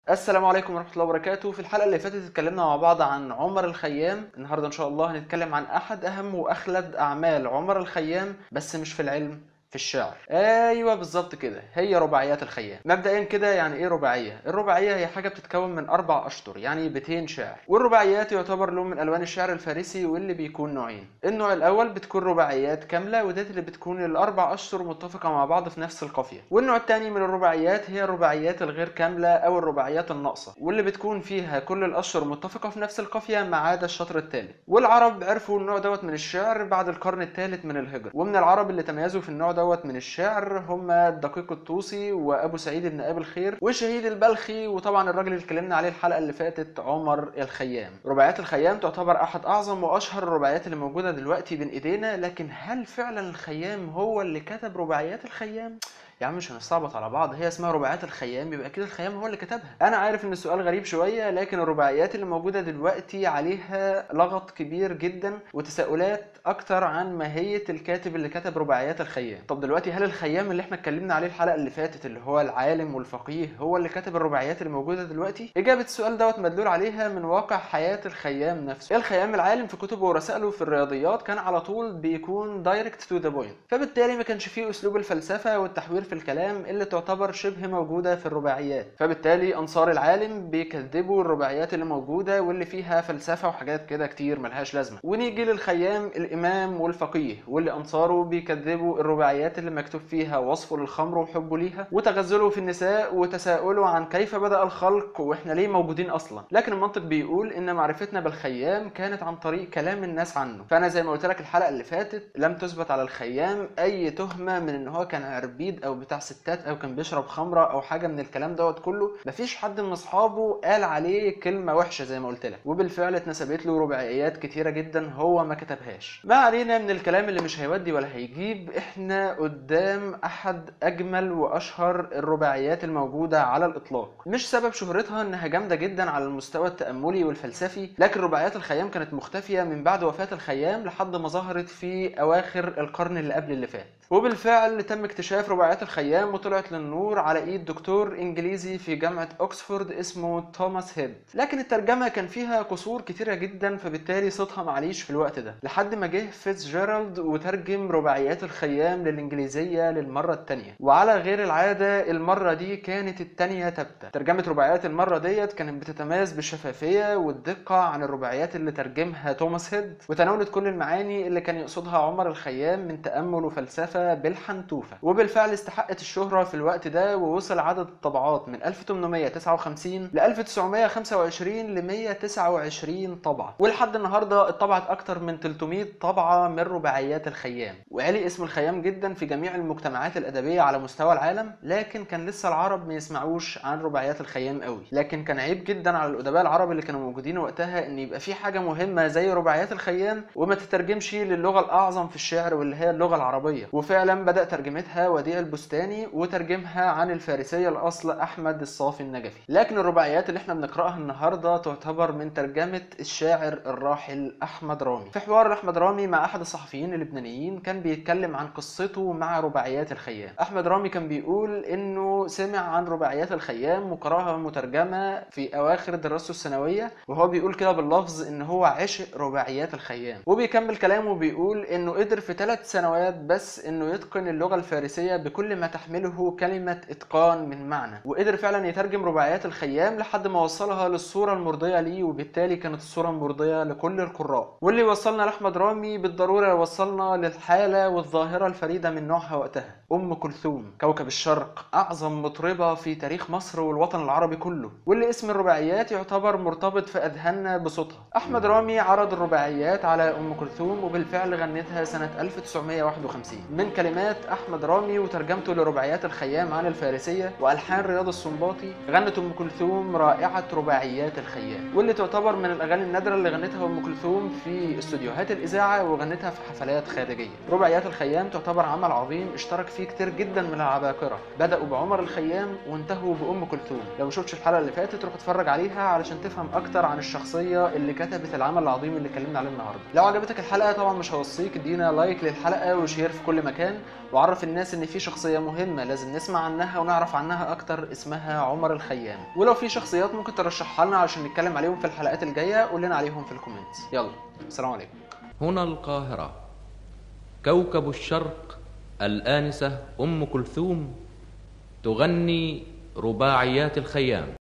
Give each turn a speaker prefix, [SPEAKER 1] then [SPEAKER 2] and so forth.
[SPEAKER 1] السلام عليكم ورحمة الله وبركاته في الحلقة اللي فاتت اتكلمنا مع بعض عن عمر الخيام النهاردة إن شاء الله هنتكلم عن أحد أهم وأخلد أعمال عمر الخيام بس مش في العلم في الشعر ايوه بالظبط كده هي رباعيات الخيام مبدئيا كده يعني ايه رباعيه الرباعيه هي حاجه بتتكون من اربع اشطر يعني بيتين شعر والرباعيات يعتبر لون من الوان الشعر الفارسي واللي بيكون نوعين النوع الاول بتكون رباعيات كامله وديت اللي بتكون الاربع اشطر متفقه مع بعض في نفس القافيه والنوع الثاني من الرباعيات هي الرباعيات الغير كامله او الرباعيات الناقصه واللي بتكون فيها كل الاشطر متفقه في نفس القافيه ما عدا الشطر الثالث والعرب عرفوا النوع دوت من الشعر بعد القرن الثالث من الهجره ومن العرب اللي تميزوا في النوع دوت من الشعر هم الدقيق الطوسي وابو سعيد بن ابي الخير وشهيد البلخي وطبعا الراجل اللي اتكلمنا عليه الحلقه اللي فاتت عمر الخيام رباعيات الخيام تعتبر احد اعظم واشهر الرباعيات اللي موجوده دلوقتي بين ايدينا لكن هل فعلا الخيام هو اللي كتب رباعيات الخيام يا عم مش هنستعبط على بعض هي اسمها رباعيات الخيام يبقى اكيد الخيام هو اللي كتبها انا عارف ان السؤال غريب شويه لكن الرباعيات اللي موجوده دلوقتي عليها لغط كبير جدا وتساؤلات اكتر عن ماهيه الكاتب اللي كتب رباعيات الخيام طب دلوقتي هل الخيام اللي احنا اتكلمنا عليه الحلقه اللي فاتت اللي هو العالم والفقيه هو اللي كتب الرباعيات اللي موجوده دلوقتي اجابه السؤال دوت مدلول عليها من واقع حياه الخيام نفسه الخيام العالم في كتبه ورسائله في الرياضيات كان على طول بيكون دايركت تو ذا بوينت فبالتالي ما كانش فيه اسلوب الفلسفه والتحوير في الكلام اللي تعتبر شبه موجوده في الرباعيات فبالتالي انصار العالم بيكذبوا الرباعيات اللي موجوده واللي فيها فلسفه وحاجات كده كتير ملهاش لازمه ونيجي للخيام الامام والفقيه واللي انصاره بيكذبوا الرباعيات اللي مكتوب فيها وصفه للخمر وحبه ليها وتغزله في النساء وتساؤله عن كيف بدا الخلق واحنا ليه موجودين اصلا لكن المنطق بيقول ان معرفتنا بالخيام كانت عن طريق كلام الناس عنه فانا زي ما قلت لك الحلقه اللي فاتت لم تثبت على الخيام اي تهمه من ان هو كان عربيد او بتاع ستات او كان بيشرب خمره او حاجه من الكلام دوت كله مفيش حد من اصحابه قال عليه كلمه وحشه زي ما قلت لك وبالفعل اتنسبت له رباعيات كتيره جدا هو ما كتبهاش ما علينا من الكلام اللي مش هيودي ولا هيجيب احنا قدام احد اجمل واشهر الرباعيات الموجوده على الاطلاق مش سبب شهرتها انها جامده جدا على المستوى التاملي والفلسفي لكن رباعيات الخيام كانت مختفيه من بعد وفاه الخيام لحد ما ظهرت في اواخر القرن اللي قبل اللي فات وبالفعل تم اكتشاف رباعيات الخيام وطلعت للنور على ايد دكتور انجليزي في جامعه اوكسفورد اسمه توماس هيد لكن الترجمه كان فيها قصور كتيره جدا فبالتالي صوتها معليش في الوقت ده لحد ما جه فيتز جيرالد وترجم رباعيات الخيام للانجليزيه للمره الثانيه وعلى غير العاده المره دي كانت الثانيه ثابته ترجمه رباعيات المره ديت كانت بتتميز بالشفافيه والدقه عن الرباعيات اللي ترجمها توماس هيد وتناولت كل المعاني اللي كان يقصدها عمر الخيام من تامل وفلسفه بالحنتوفه وبالفعل استحقت الشهره في الوقت ده ووصل عدد الطبعات من 1859 ل 1925 ل 129 طبعه ولحد النهارده اتطبعت اكتر من 300 طبعه من رباعيات الخيام وعلي اسم الخيام جدا في جميع المجتمعات الادبيه على مستوى العالم لكن كان لسه العرب ما يسمعوش عن رباعيات الخيام قوي لكن كان عيب جدا على الادباء العرب اللي كانوا موجودين وقتها ان يبقى في حاجه مهمه زي رباعيات الخيام وما تترجمش للغه الاعظم في الشعر واللي هي اللغه العربيه وفعلا بدا ترجمتها وديع البستاني وترجمها عن الفارسيه الاصل احمد الصافي النجفي لكن الرباعيات اللي احنا بنقراها النهارده تعتبر من ترجمه الشاعر الراحل احمد رامي في حوار احمد رامي مع احد الصحفيين اللبنانيين كان بيتكلم عن قصته مع رباعيات الخيام احمد رامي كان بيقول انه سمع عن رباعيات الخيام وقراها مترجمه في اواخر دراسته الثانويه وهو بيقول كده باللفظ ان هو عشق رباعيات الخيام وبيكمل كلامه وبيقول انه قدر في ثلاث سنوات بس انه يتقن اللغه الفارسيه بكل ما تحمله كلمه اتقان من معنى وقدر فعلا يترجم رباعيات الخيام لحد ما وصلها للصوره المرضيه ليه وبالتالي كانت الصوره المرضيه لكل القراء واللي وصلنا لاحمد رامي بالضروره يوصلنا للحاله والظاهره الفريده من نوعها وقتها ام كلثوم كوكب الشرق اعظم مطربه في تاريخ مصر والوطن العربي كله واللي اسم الرباعيات يعتبر مرتبط في اذهاننا بصوتها احمد رامي عرض الرباعيات على ام كلثوم وبالفعل غنتها سنه 1951 من كلمات احمد رامي وترجمته لرباعيات الخيام عن الفارسيه والحان رياض السنباطي غنت ام كلثوم رائعه رباعيات الخيام واللي تعتبر من الاغاني النادره اللي غنتها ام كلثوم في استوديوهات الاذاعه وغنتها في حفلات خارجيه رباعيات الخيام تعتبر عمل عظيم اشترك فيه في كتير جدا من العباقرة بدأوا بعمر الخيام وانتهوا بأم كلثوم لو ما شفتش الحلقة اللي فاتت روح اتفرج عليها علشان تفهم أكتر عن الشخصية اللي كتبت العمل العظيم اللي اتكلمنا عليه النهاردة لو عجبتك الحلقة طبعا مش هوصيك ادينا لايك للحلقة وشير في كل مكان وعرف الناس ان في شخصية مهمة لازم نسمع عنها ونعرف عنها أكتر اسمها عمر الخيام ولو في شخصيات ممكن ترشحها لنا علشان نتكلم عليهم في الحلقات الجاية قول لنا عليهم في الكومنتس يلا السلام عليكم
[SPEAKER 2] هنا القاهرة كوكب الشرق الآنسة أم كلثوم تغني رباعيات الخيام